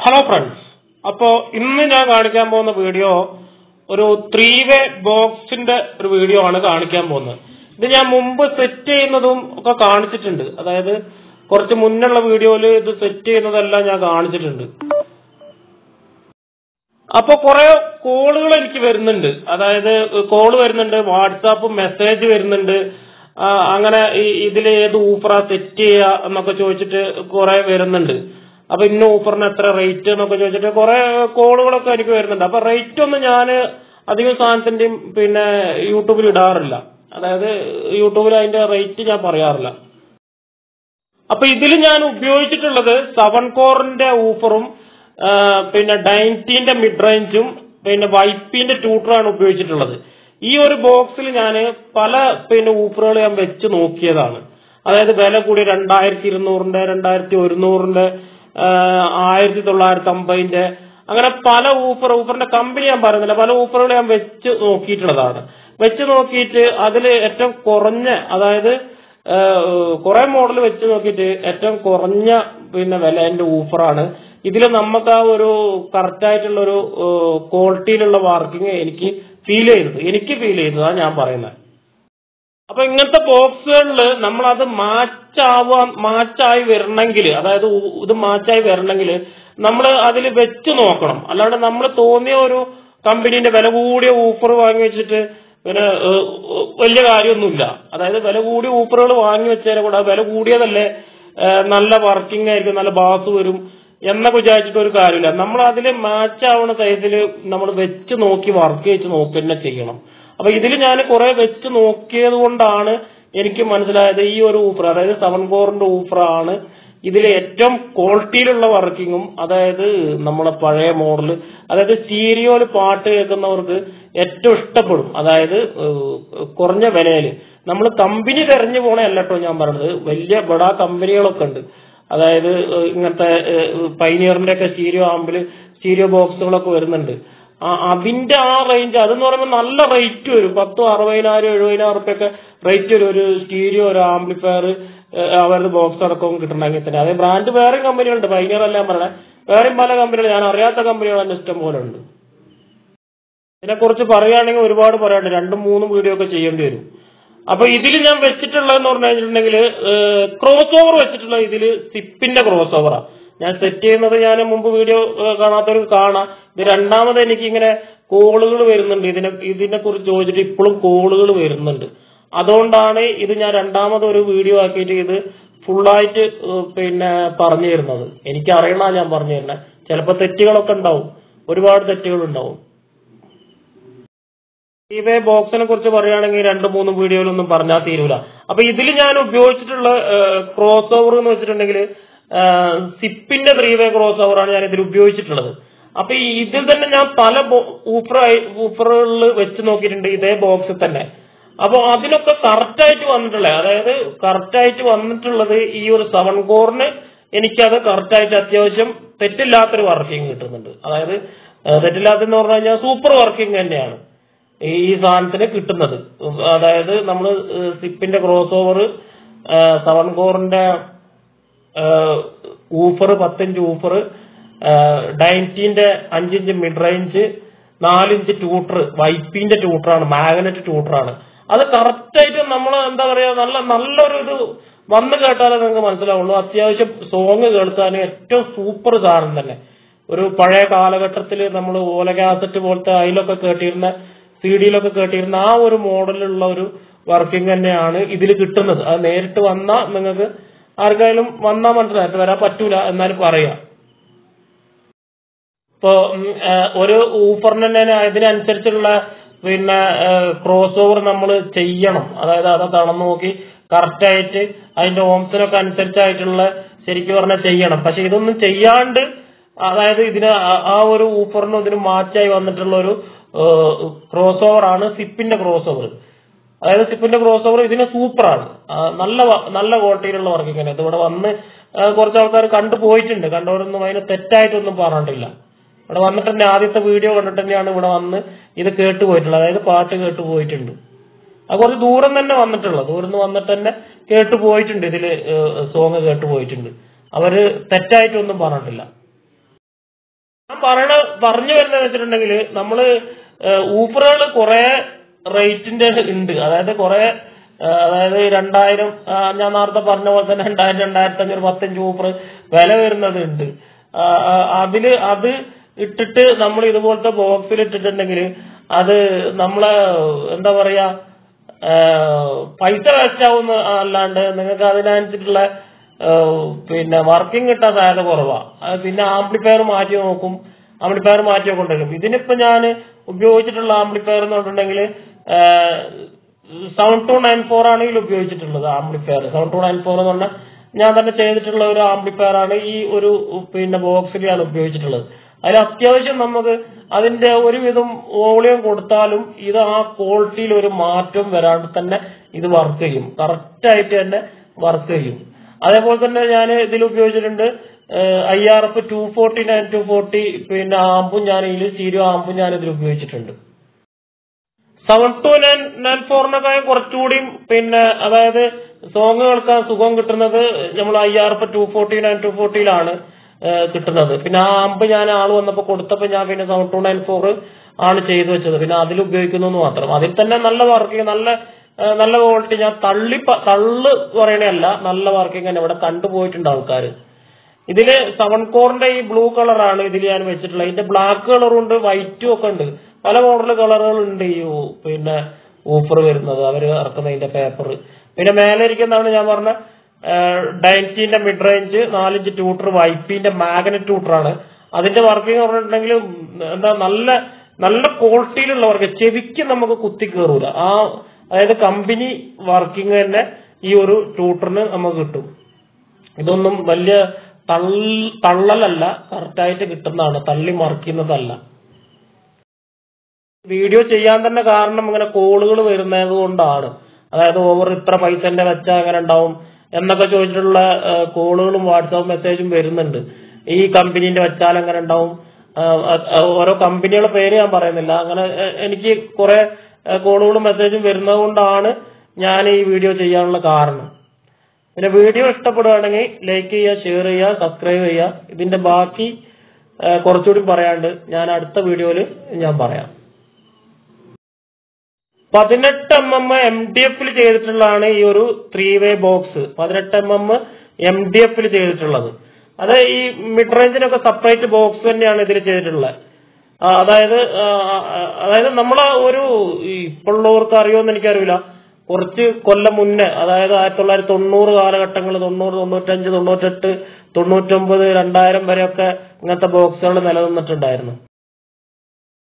hello friends അപ്പോ ഇന്ന് ഞാൻ കാണിക്കാൻ പോകുന്ന വീഡിയോ ഒരു ത്രീ വേ ബോക്സിന്റെ ഒരു വീഡിയോ ആണ് കാണിക്കാൻ പോകുന്നത് ഇത് ഞാൻ മുമ്പ് സെറ്റ് ചെയ്യുന്നതും ഒക്കെ കാണിച്ചിട്ടുണ്ട് അതായത് കുറച്ച് മുന്നുള്ള വീഡിയോയിൽ ഇത് സെറ്റ് ചെയ്യുന്നതെല്ലാം ഞാൻ കാണിച്ചിട്ടുണ്ട് അപ്പൊ കുറെ കോളുകൾ എനിക്ക് വരുന്നുണ്ട് അതായത് കോള് വരുന്നുണ്ട് വാട്സാപ്പ് മെസ്സേജ് വരുന്നുണ്ട് ആ, അങ്ങനെ ഈ- ഇതിൽ ഏത് ഊഫറാ സെറ്റ് ചെയ്യുക എന്നൊക്കെ ചോദിച്ചിട്ട് കുറെ വരുന്നുണ്ട് അപ്പൊ ഇന്ന ഊഫറിന് എത്ര റേറ്റ് എന്നൊക്കെ ചോദിച്ചിട്ട് കുറെ കോളുകളൊക്കെ എനിക്ക് വരുന്നുണ്ട് അപ്പൊ റേറ്റ് ഒന്നും ഞാൻ അധികം സാധനത്തിന്റെയും പിന്നെ യൂട്യൂബിൽ ഇടാറില്ല അതായത് യൂട്യൂബിൽ അതിന്റെ റേറ്റ് ഞാൻ പറയാറില്ല അപ്പൊ ഇതിൽ ഞാൻ ഉപയോഗിച്ചിട്ടുള്ളത് സെവൻ കോറിന്റെ ഊഫറും ആ, പിന്നെ ഡൈൻറ്റീന്റെ മിഡ് റേഞ്ചും പിന്നെ വൈപ്പിന്റെ ട്യൂട്ടറാണ് ഉപയോഗിച്ചിട്ടുള്ളത് ഈ ഒരു ബോക്സിൽ ഞാൻ പല പിന്നെ ഊഫറുകൾ ഞാൻ വെച്ച് നോക്കിയതാണ് അതായത് വില കൂടി രണ്ടായിരത്തി ഇരുന്നൂറിന്റെ രണ്ടായിരത്തി ഒരുന്നൂറിന്റെ ആയിരത്തി തൊള്ളായിരത്തി അമ്പതിന്റെ അങ്ങനെ പല ഊഫർ ഊഫറിന്റെ കമ്പനി ഞാൻ പറയുന്നില്ല പല ഊഫറുകൾ ഞാൻ വെച്ച് നോക്കിയിട്ടുള്ളതാണ് വെച്ച് നോക്കിയിട്ട് അതിൽ ഏറ്റവും കുറഞ്ഞ അതായത് കുറെ മോഡൽ വെച്ച് നോക്കിയിട്ട് ഏറ്റവും കുറഞ്ഞ പിന്നെ വിലേന്റെ ഊഫറാണ് ഇതിൽ നമുക്ക് ആ ഒരു കറക്റ്റ് ആയിട്ടുള്ള ഒരു ക്വാളിറ്റിയിലുള്ള വർക്കിംഗ് എനിക്ക് ഫീൽ ചെയ്തത് എനിക്ക് ഫീൽ ചെയ്തതാണ് ഞാൻ പറയുന്നത് അപ്പൊ ഇങ്ങനത്തെ ബോക്സുകളിൽ നമ്മൾ അത് മാച്ചാവാൻ മാച്ചായി വരണമെങ്കിൽ അതായത് ഉ- ഇത് മാച്ചായി വരണമെങ്കിൽ നമ്മൾ അതിൽ വെച്ച് നോക്കണം അല്ലാണ്ട് നമ്മൾ തോന്നിയ ഒരു കമ്പനീന്റെ വില കൂടിയ ഊഫർ വാങ്ങി വെച്ചിട്ട് പിന്നെ ഏഹ്, വലിയ കാര്യമൊന്നുമില്ല അതായത് വില കൂടിയ ഊഫറുകൾ വാങ്ങി വെച്ചതിനെ കൂടെ അത് വില കൂടിയതല്ലേ ഏഹ്, നല്ല വർക്കിംഗ് ആയിരിക്കും നല്ല ബാസ് വരും എന്നൊക്കെ വിചാരിച്ചിട്ട് ഒരു കാര്യമില്ല നമ്മൾ അതിൽ മാച്ച് ആവുന്ന സൈസിൽ നമ്മൾ വെച്ച് നോക്കി വർക്ക് ചെയ്ത് നോക്കുക തന്നെ ചെയ്യണം അപ്പൊ ഇതിൽ ഞാൻ കുറെ വെച്ച് നോക്കിയത് കൊണ്ടാണ് എനിക്ക് മനസ്സിലായത് ഈ ഒരു ഊഫർ അതായത് സെവൻ കോറിന്റെ ഊഫറാണ് ഇതിൽ ഏറ്റവും ക്വാളിറ്റിയിലുള്ള വർക്കിങ്ങും അതായത് നമ്മളെ പഴയ മോഡൽ അതായത് സ്റ്റീരിയോയിൽ പാട്ട് കേൾക്കുന്നവർക്ക് ഏറ്റവും ഇഷ്ടപ്പെടും അതായത് ഏഹ്, കുറഞ്ഞ വിലയിൽ നമ്മൾ കമ്പനി തെരഞ്ഞു പോണല്ല കേട്ടോ ഞാൻ പറഞ്ഞത് വലിയ ബഡാ കമ്പനികളൊക്കെ ഉണ്ട് അതായത് ഏഹ്, ഇങ്ങനത്തെ പൈനിയറിന്റെ ഒക്കെ സ്റ്റീരിയോ ആമ്പിൽ സ്റ്റീരിയോ ബോക്സുകളൊക്കെ വരുന്നുണ്ട് ആ അതിന്റെ ആ റേഞ്ച് അതെന്ന് പറയുമ്പോൾ നല്ല റേറ്റ് വരും പത്തും അറുപതിനായിരം എഴുപതിനായിരം റുപ്യൊക്കെ റേറ്റ് വരും ഒരു സ്റ്റീരിയോ ഒരു ആംപ്ലിഫയർ അവരുടെ ബോക്സ് അടക്കവും കിട്ടണമെങ്കിൽ തന്നെ അതേ ബ്രാൻഡ് വേറെയും കമ്പനികളുണ്ട് പൈനിയർ എല്ലാം പറയണേ വേറെയും പല കമ്പനികൾ ഞാൻ അറിയാത്ത കമ്പനികൾ തന്നെ ഇഷ്ടം പോലെ ഉണ്ട് ഇതിനെക്കുറിച്ച് പറയുകയാണെങ്കിൽ ഒരുപാട് പറയാനുണ്ട് രണ്ടും മൂന്നും വീഡിയോ ഒക്കെ ചെയ്യേണ്ടി വരും അപ്പൊ ഇതിൽ ഞാൻ വെച്ചിട്ടുള്ളതെന്ന് പറഞ്ഞു കഴിഞ്ഞിട്ടുണ്ടെങ്കിൽ ക്രോസ് ഓവർ വെച്ചിട്ടുള്ള ഇതിൽ സിപ്പിന്റെ ക്രോസ് ഓവറാ ഞാൻ സെറ്റ് ചെയ്യുന്നത് ഞാൻ മുമ്പ് വീഡിയോ കാണാത്തവർക്ക് കാണാം ഇത് രണ്ടാമത് എനിക്ക് ഇങ്ങനെ കോളുകൾ വരുന്നുണ്ട് ഇതിനെ ഇതിനെ കുറിച്ച് ചോദിച്ചിട്ട് ഇപ്പോഴും കോളുകൾ വരുന്നുണ്ട് അതുകൊണ്ടാണ് ഇത് ഞാൻ രണ്ടാമത് ഒരു വീഡിയോ ആക്കിയിട്ട് ഇത് ഫുള്ളായിട്ട് പിന്നെ പറഞ്ഞു തരുന്നത് എനിക്ക് അറിയണ ഞാൻ പറഞ്ഞു തരുന്നത് ചിലപ്പോൾ തെറ്റുകളൊക്കെ ഉണ്ടാവും ഒരുപാട് തെറ്റുകൾ ഉണ്ടാവും ഇവേ ബോക്സിനെ കുറിച്ച് പറയുകയാണെങ്കിൽ രണ്ട് മൂന്ന് വീഡിയോയിലൊന്നും പറഞ്ഞാൽ തീരൂല അപ്പൊ ഇതിൽ ഞാൻ ഉപയോഗിച്ചിട്ടുള്ള ക്രോസ് ഓവർ എന്ന് വെച്ചിട്ടുണ്ടെങ്കിൽ സിപ്പിന്റെ ത്രീ വേ ക്രോസ് ഓവർ ആണ് ഞാൻ ഇതിൽ ഉപയോഗിച്ചിട്ടുള്ളത് അപ്പൊ ഈ ഇതിൽ തന്നെ ഞാൻ പല ഊഫർ ഊഫറുകളിൽ വെച്ച് നോക്കിയിട്ടുണ്ട് ഇതേ ബോക്സിൽ തന്നെ അപ്പൊ അതിനൊക്കെ കറക്റ്റ് ആയിട്ട് വന്നിട്ടുള്ളത് അതായത് കറക്റ്റ് ആയിട്ട് വന്നിട്ടുള്ളത് ഈ ഒരു സെവൻ കോറിന് എനിക്കത് കറക്റ്റ് ആയിട്ട് അത്യാവശ്യം തെറ്റില്ലാത്തൊരു വർക്കിംഗ് കിട്ടുന്നുണ്ട് അതായത് ഏഹ്, തെറ്റില്ലാത്തെന്ന് പറഞ്ഞു കഴിഞ്ഞാൽ സൂപ്പർ വർക്കിംഗ് തന്നെയാണ് ഈ സാധനത്തിന് കിട്ടുന്നത് അതായത് നമ്മൾ സിപ്പിന്റെ ക്രോസ് ഓവർ സെവൻ കോറിന്റെ ഊഫർ പത്തിഞ്ച് ഊഫർ ഡൈൻറ്റീന്റെ അഞ്ചിഞ്ച് മിഡ് റേഞ്ച് നാലിഞ്ച് ട്യൂട്ടർ വൈപ്പിന്റെ ട്യൂട്ടറാണ് മാഗ്നറ്റ് ട്യൂട്ടറാണ് അത് കറക്റ്റ് ആയിട്ട് നമ്മൾ എന്താ പറയാ നല്ല നല്ലൊരു ഇത് വന്ന് കേട്ടാലേ നിങ്ങൾക്ക് മനസ്സിലാവുള്ളൂ അത്യാവശ്യം സോങ് കേൾക്കാൻ ഏറ്റവും സൂപ്പർ സാധനം തന്നെ ഒരു പഴയ കാലഘട്ടത്തിൽ നമ്മൾ ഓല കാസറ്റ് പോലത്തെ അതിലൊക്കെ കേട്ടിരുന്ന സി ഡിയിലൊക്കെ കേട്ടിരുന്ന ആ ഒരു മോഡലുള്ള ഒരു വർക്കിംഗ് തന്നെയാണ് ഇതിൽ കിട്ടുന്നത് അത് നേരിട്ട് വന്നാൽ നിങ്ങൾക്ക് ആർക്കായാലും വന്നാൽ മനസ്സിലായിട്ട് വരാൻ പറ്റൂല എന്നാലും പറയാം ഇപ്പോ ഉം, ആ, ഒരു ഊഫറിന് തന്നെ ഇതിനനുസരിച്ചുള്ള പിന്നെ ക്രോസ് ഓവർ നമ്മൾ ചെയ്യണം അതായത് അതൊക്കെ അളന്ന് നോക്കി കറക്റ്റ് ആയിട്ട് അതിന്റെ ഓംസിനൊക്കെ അനുസരിച്ചായിട്ടുള്ള ശരിക്കും പറഞ്ഞാൽ ചെയ്യണം പക്ഷെ ഇതൊന്നും ചെയ്യാണ്ട് അതായത് ഇതിന് ആ- ആ ഒരു ഊഫറിനും ഇതിനും മാച്ചായി വന്നിട്ടുള്ള ഒരു ക്രോസ് ഓവർ ആണ് സിപ്പിന്റെ ക്രോസ് ഓവർ അതായത് സിപ്പിന്റെ ക്രോസ് ഓവർ ഇതിന് സൂപ്പറാണ് നല്ല വ- നല്ല ക്വാളിറ്റിയിലുള്ള വർക്കിംഗ് തന്നെ ഇതിവിടെ വന്ന് ആ, കുറച്ച് ആൾക്കാർ കണ്ടു പോയിട്ടുണ്ട് കണ്ടവരൊന്നും അതിന് തെറ്റായിട്ടൊന്നും പറഞ്ഞിട്ടില്ല ഇവിടെ വന്നിട്ട് തന്നെ ആദ്യത്തെ വീഡിയോ കണ്ടിട്ട് തന്നെയാണ് ഇവിടെ വന്ന് ഇത് കേട്ട് പോയിട്ടുള്ളത് അതായത് പാട്ട് കേട്ട് പോയിട്ടുണ്ട് അത് കുറച്ച് ദൂരം തന്നെ വന്നിട്ടുള്ളത് ദൂരം നിന്ന് വന്നിട്ട് തന്നെ കേട്ട് പോയിട്ടുണ്ട് ഇതില് സോങ് കേട്ട് പോയിട്ടുണ്ട് അവര് തെറ്റായിട്ടൊന്നും പറഞ്ഞിട്ടില്ല ഞാൻ പറയണ പറഞ്ഞു വരുന്നത് വെച്ചിട്ടുണ്ടെങ്കിൽ നമ്മള് ഊപ്പറുകൾ കുറെ റേറ്റിന്റെ ഉണ്ട് അതായത് കുറെ അതായത് രണ്ടായിരം ആ, ഞാൻ നേരത്തെ പറഞ്ഞ പോലെ തന്നെ രണ്ടായിരം രണ്ടായിരത്തി അഞ്ഞൂറ് പത്തഞ്ച് ഊപ്പർ വില വരുന്നത് ഉണ്ട് ആ, ആ, അതില് അത് ഇട്ടിട്ട് നമ്മൾ ഇതുപോലത്തെ ബോക്സിൽ ഇട്ടിട്ടുണ്ടെങ്കിൽ അത് നമ്മളെ എന്താ പറയാ ഏഹ് പൈസ വേസ്റ്റ് ആവുന്ന അല്ലാണ്ട് നിങ്ങൾക്ക് അതിനനുസരിച്ചുള്ള ഏഹ് പിന്നെ വർക്കിംഗ് കിട്ടാൻ സാധ്യത കുറവാ അത് പിന്നെ ആംപ്ലിഫയർ മാറ്റി നോക്കും ആംപ്ലിഫയർ മാറ്റി കൊണ്ടുവരും ഇതിനിപ്പോ ഞാൻ ഉപയോഗിച്ചിട്ടുള്ള ആംപ്ലിഫയർ എന്ന് പറഞ്ഞിട്ടുണ്ടെങ്കിൽ സെവൻ ടു നയൻ ഫോർ ആണ് ഇതിൽ ഉപയോഗിച്ചിട്ടുള്ളത് amplifier seven two nine four എന്ന് പറഞ്ഞാൽ ഞാൻ തന്നെ ചെയ്തിട്ടുള്ള ഒരു ആംപ്ലിഫയർ ആണ് ഈ ഒരു പിന്നെ ബോക്സിൽ ഞാൻ ഉപയോഗിച്ചിട്ടുള്ളത് അതിൽ അത്യാവശ്യം നമുക്ക് അതിന്റെ ഒരുവിധം വോളിയം കൊടുത്താലും ഇത് ആ ക്വാളിറ്റിയിൽ ഒരു മാറ്റം വരാണ്ട് തന്നെ ഇത് വർക്ക് ചെയ്യും കറക്റ്റ് ആയിട്ട് തന്നെ വർക്ക് ചെയ്യും അതേപോലെ തന്നെ ഞാൻ ഇതിൽ ഉപയോഗിച്ചിട്ടുണ്ട് I R F two forty nine two forty പിന്നെ ആമ്പും ഞാൻ ഇതിൽ സീരിയോ ആമ്പും ഞാൻ ഇതിൽ ഉപയോഗിച്ചിട്ടുണ്ട് സെവൻ ടു നയൻ നയൻ ഫോറിനൊക്കെ കുറച്ചുകൂടി പിന്നെ അതായത് സോങ് കേൾക്കാൻ സുഖം കിട്ടുന്നത് നമ്മൾ I R F two forty nine ടു ഫോർട്ടിയിലാണ് കിട്ടുന്നത് പിന്നെ ആ ആമ്പ് ഞാൻ ആള് വന്നപ്പോ കൊടുത്തപ്പോ ഞാൻ പിന്നെ സെവൻ ടു നയൻ ഫോർ ആണ് ചെയ്തു വെച്ചത് പിന്നെ അതിൽ ഉപയോഗിക്കുന്നു എന്ന് മാത്രം അതിൽ തന്നെ നല്ല വർക്കിംഗ് നല്ല ഏ, നല്ല ക്വാളിറ്റി ഞാൻ തള്ളി പ- തള്ള് പറയണല്ല നല്ല വർക്കിംഗ് തന്നെ ഇവിടെ കണ്ടുപോയിട്ടുണ്ട് ആൾക്കാർ ഇതില് സെവൻ കോറിന്റെ ഈ ബ്ലൂ കളറാണ് ഇതിൽ ഞാൻ വെച്ചിട്ടുള്ളത് ഇതിന്റെ ബ്ലാക്ക് കളറും ഉണ്ട് വൈറ്റും ഒക്കെ ഉണ്ട് പല മോഡൽ കളറുകൾ ഉണ്ട് ഈ ഊ- പിന്നെ ഊഫർ വരുന്നത് അവര് ഇറക്കുന്നതിന്റെ പേപ്പർ പിന്നെ മേലെ ഇരിക്കുന്നതാണ് ഞാൻ പറഞ്ഞ ഡയൻസിന്റെ മിഡ് റേഞ്ച് നാലിഞ്ച് ട്യൂട്ടർ വൈപ്പിന്റെ മാഗ്നറ്റ് ട്യൂട്ടറാണ് അതിന്റെ വർക്കിംഗ് പറഞ്ഞിട്ടുണ്ടെങ്കിൽ എന്താ നല്ല നല്ല ക്വാളിറ്റിയിലുള്ള വർക്ക് ചെവിക്ക് നമുക്ക് കുത്തി കയറൂല ആ അതായത് കമ്പനി വർക്കിംഗ് തന്നെ ഈ ഒരു ട്യൂട്ടറിന് നമുക്ക് കിട്ടും ഇതൊന്നും വലിയ തള്ള തള്ളലല്ല കറക്റ്റായിട്ട് കിട്ടുന്നതാണ് തള്ളി മറിക്കുന്നതല്ല വീഡിയോ ചെയ്യാൻ തന്നെ കാരണം ഇങ്ങനെ കോളുകൾ വരുന്നത് കൊണ്ടാണ് അതായത് ഓവർ ഇത്ര പൈസന്റെ വെച്ചാൽ എങ്ങനെ ഉണ്ടാവും എന്നൊക്കെ ചോദിച്ചിട്ടുള്ള കോളുകളും വാട്സാപ്പ് മെസ്സേജും വരുന്നുണ്ട് ഈ കമ്പനീന്റെ വെച്ചാൽ എങ്ങനെ ഉണ്ടാവും ആ, അത് ഓരോ കമ്പനികളുടെ പേര് ഞാൻ പറയുന്നില്ല അങ്ങനെ എ, എനിക്ക് കുറെ കോളുകളും മെസ്സേജും വരുന്നത് കൊണ്ടാണ് ഞാൻ ഈ വീഡിയോ ചെയ്യാനുള്ള കാരണം പിന്നെ വീഡിയോ ഇഷ്ടപ്പെടുകയാണെങ്കിൽ ലൈക്ക് ചെയ്യുക ഷെയർ ചെയ്യുക സബ്സ്ക്രൈബ് ചെയ്യുക ഇതിന്റെ ബാക്കി ആ, കുറച്ചുകൂടി പറയാണ്ട് ഞാൻ അടുത്ത വീഡിയോയിൽ ഞാൻ പറയാം പതിനെട്ട് എം എം എം ഡി എഫിൽ ചെയ്തിട്ടുള്ളതാണ് ഈ ഒരു ത്രീ വേ ബോക്സ് പതിനെട്ട് എം എം എം ഡി എഫിൽ ചെയ്തിട്ടുള്ളത് അത് ഈ മിഡ് റേഞ്ചിനൊക്കെ സെപ്പറേറ്റ് ബോക്സ് തന്നെയാണ് ഇതിൽ ചെയ്തിട്ടുള്ളത് ആ, അതായത് ആ, ആ, അതായത് നമ്മളെ ഒരു ഈ ഇപ്പോഴുള്ളവർക്ക് അറിയുമെന്ന് എനിക്കറിയില്ല കുറച്ച് കൊല്ലം മുന്നേ അതായത് ആയിരത്തി തൊള്ളായിരത്തി തൊണ്ണൂറ് കാലഘട്ടങ്ങൾ തൊണ്ണൂറ് തൊണ്ണൂറ്റഞ്ച് തൊണ്ണൂറ്റെട്ട് തൊണ്ണൂറ്റൊമ്പത് രണ്ടായിരം വരെയൊക്കെ ഇങ്ങനത്തെ ബോക്സുകൾ നിലനിന്നിട്ടുണ്ടായിരുന്നു